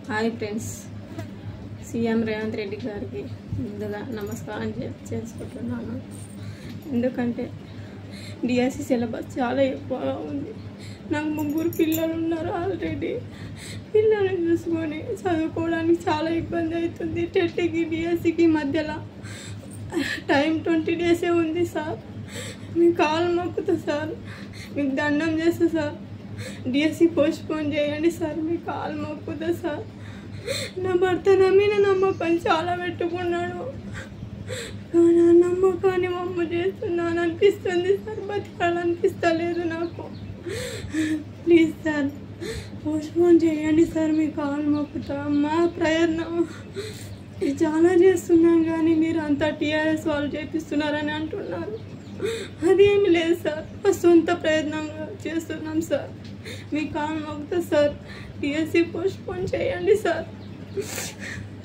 hi friends CM Revanth Reddy గారికి ముందుగా నమస్కారం చే- చేసుకుంటున్నాను ఎందుకంటే డిఎస్సి సిలబస్ చాలా ఎక్కువగా ఉంది నాకు ముగ్గురు పిల్లలు ఉన్నారు ఆల్రెడీ పిల్లల్ని చూసుకొని చదువుకోవడానికి చాలా ఇబ్బంది అవుతుంది టెట్కి డిఎస్సికి మధ్యలో టైం ట్వంటీ డేసే ఉంది సార్ మీ కాలు మొక్కుతా సార్ మీకు దండం చేస్తా సార్ డిఎస్సి పోస్ట్పోన్ చేయండి సార్ మీ కాలు మొక్కుతా సార్ నా భర్త నా మీద నమ్మకం చాలా పెట్టుకున్నాడు కానీ ఆ నమ్మకాన్ని మమ్మ చేస్తున్నాను అనిపిస్తుంది సార్ బతకాలనిపిస్తలేదు నాకు ప్లీజ్ సార్ పోస్ట్పోన్ చేయండి సార్ మీ కాలు మొక్కుతా మా ప్రయత్నం చాలా చేస్తున్నాం కానీ మీరు అంతా టీఆర్ఎస్ వాళ్ళు చేపిస్తున్నారని అంటున్నారు అదేమి లేదు సార్ మా సొంత ప్రయత్నంగా చేస్తున్నాం సార్ మీ కాలు మొక్కుతా సార్ టీఎస్సీ పోస్ట్పోన్ చేయండి సార్